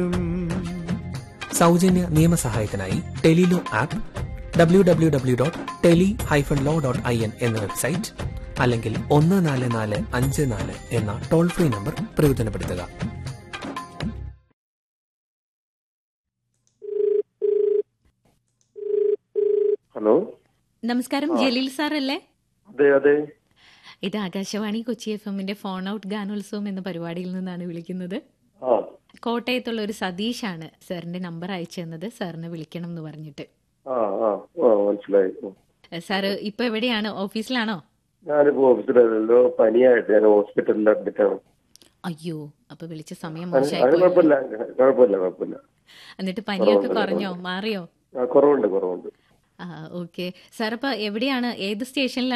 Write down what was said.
സൗജന്യ നിയമസഹായത്തിനായി Tele Law app W W W dot tele hyphen law dot I N എന്ന website അല്ലെങ്കിൽ ഒന്ന് നാല് നാല് അഞ്ച് നാല് എന്ന ടോൾ ഫ്രീ നമ്പർ പ്രയോജനപ്പെടുത്തുക ഹലോ നമസ്കാരം ജലീൽ സാർ അല്ലേ അതെ അതെ ഇത് ആകാശവാണി കൊച്ചി എഫ് എമ്മിന്റെ ഫോൺ ഔട്ട് ഗാനോത്സവം എന്ന പരിപാടിയിൽ നിന്നാണ് വിളിക്കുന്നത് ആ കോട്ടയത്തുള്ള ഒരു സതീഷാണ് സാറിന്റെ നമ്പർ അയച്ചു തന്നത് സാറിനെ വിളിക്കണം എന്ന് പറഞ്ഞിട്ട് ആ ആ ആ മനസ്സിലായി ഉം. സാറ് ഇപ്പൊ എവിടെയാണ് ഓഫീസിലാണോ ഞാനിപ്പോ ഓഫീസിലല്ലോ പനിയായിട്ട് ഞാൻ ഹോസ്പിറ്റലിൽ അഡ്മിറ്റ് ആണ് അയ്യോ അപ്പൊ വിളിച്ച സമയം അത് മോശമായി അത് പോയി കുഴപ്പമില്ല കുഴപ്പമില്ല കുഴപ്പമില്ല എന്നിട്ട് പനിയൊക്കെ കുറവുണ്ട്, കുറഞ്ഞോ മാറിയോ ആ കുറവുണ്ട് കുറവുണ്ട് ആ ഓക്കെ സാർ അപ്പൊ എവിടെയാണ് ഏത് സ്റ്റേഷനിലാണ്